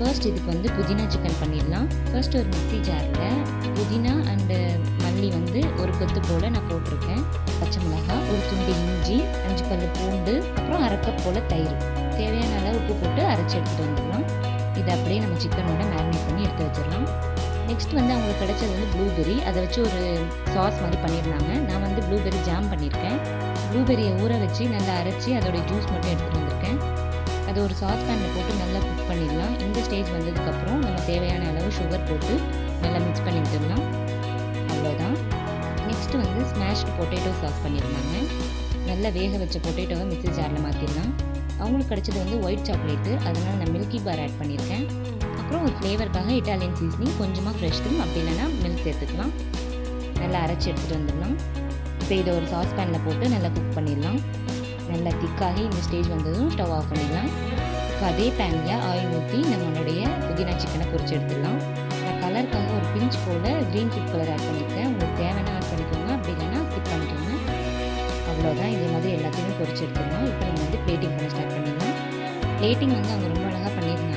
first இதுக்கு வந்து புதினா சிக்கன் பண்ணிடலாம் ஃபர்ஸ்ட் ஒரு மிக்ஸி ஜாரில் புதினா அண்டு மல்லி வந்து ஒரு கொத்து போல் நான் போட்டிருக்கேன் பச்சை மிளகாய் ஒரு துண்டு இஞ்சி அஞ்சு பல்லு பூண்டு அப்புறம் அரை கப் போல் தயிர் தேவையான அளவு உப்பு போட்டு அரைச்சி எடுத்துகிட்டு வந்துடலாம் இதை அப்படியே நம்ம சிக்கனோட மேரினேட் பண்ணி எடுத்து வச்சிடலாம் நெக்ஸ்ட் வந்து அவங்களுக்கு கிடைச்சது வந்து ப்ளூபெரி அதை வச்சு ஒரு சாஸ் மாதிரி பண்ணியிருந்தாங்க நான் வந்து ப்ளூபெரி ஜாம் பண்ணியிருக்கேன் ப்ளூபெரியை ஊற வச்சு நல்லா அரைச்சி அதோட ஜூஸ் மட்டும் எடுத்துகிட்டு வந்திருக்கேன் அது ஒரு சாஸ் பேனில் போட்டு நல்லா குக் பண்ணிடலாம் இந்த ஸ்டேஜ் வந்ததுக்கப்புறம் நம்ம தேவையான அளவு சுகர் போட்டு நல்லா மிக்ஸ் பண்ணி விட்டுடலாம் அவ்வளோதான் நெக்ஸ்ட் வந்து ஸ்மாஷ்டு பொட்டேட்டோ சாஸ் பண்ணியிருந்தாங்க நல்லா வேக வச்ச பொட்டேட்டோவை மிக்ஸி ஜாரில் மாற்றிடலாம் அவங்களுக்கு கிடைச்சது வந்து ஒயிட் சாக்லேட்டு அதனால் நான் மில்கி பார் ஆட் பண்ணியிருக்கேன் அப்புறம் ஒரு ஃப்ளேவருக்காக இட்டாலியன் சீசனிங் கொஞ்சமாக ஃப்ரெஷ் க்ரீம் அப்படி இல்லைன்னா மில்க் சேர்த்துக்கலாம் நல்லா அரைச்சி எடுத்துகிட்டு வந்துடலாம் இப்போ இதை ஒரு சாஸ் பேனில் போட்டு நல்லா குக் பண்ணிடலாம் நல்லா திக்காகி இந்த ஸ்டேஜ் வந்ததும் ஸ்டவ் ஆஃப் பண்ணிடலாம் இப்போ அதே பேனில் ஆயில் ஊற்றி நம்மளுடைய புதினா சிக்கனை பொரிச்சு எடுத்துடலாம் நான் கலருக்காக ஒரு பிஞ்ச் போல் க்ரீன் ஃபுட் கலர் ஆட் பண்ணியிருக்கேன் உங்களுக்கு தேவைன்னா ஆட் பண்ணிக்கோங்க அப்படி இல்லைன்னா ஸ்கிப் பண்ணிக்கோங்க அவ்வளோதான் இதே மாதிரி எல்லாத்தையுமே பொரிச்சு எடுத்துடலாம் இப்போ நம்ம வந்து பிளேட்டிங் பண்ண ஸ்டார்ட் பண்ணிடலாம் பிளேட்டிங் வந்து அவங்க ரொம்ப அழகாக பண்ணியிருந்தாங்க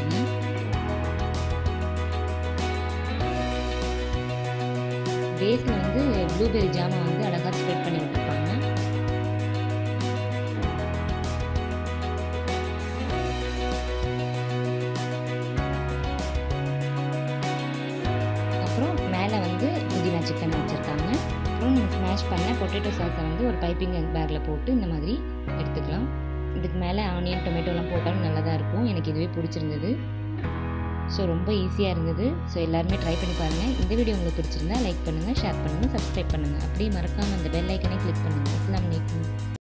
பேஸில் வந்து ப்ளூபெரி ஜாமை வந்து அழகாக ஸ்ப்ரெட் பண்ணி விட்டுருப்பாங்க அப்புறம் மேலே வந்து புதினா சிக்கன் வச்சுருக்காங்க அப்புறம் ஸ்மாஷ் பண்ண பொட்டேட்டோ சாஸை வந்து ஒரு பைப்பிங் பேக்கில் போட்டு இந்த மாதிரி எடுத்துக்கலாம் இதுக்கு மேலே ஆனியன் டொமேட்டோலாம் போட்டாலும் நல்லா தான் இருக்கும் எனக்கு இதுவே பிடிச்சிருந்தது ஸோ ரொம்ப ஈஸியாக இருந்தது ஸோ எல்லாருமே ட்ரை பண்ணி பாருங்கள் இந்த வீடியோ உங்களுக்கு பிடிச்சிருந்தா லைக் பண்ணுங்கள் ஷேர் பண்ணுங்கள் சப்ஸ்கிரைப் பண்ணுங்கள் அப்படியே மறக்காமல் அந்த பெல் ஐக்கனே கிளிக் பண்ணுங்கள் அஸ்லாம் வலைக்கம்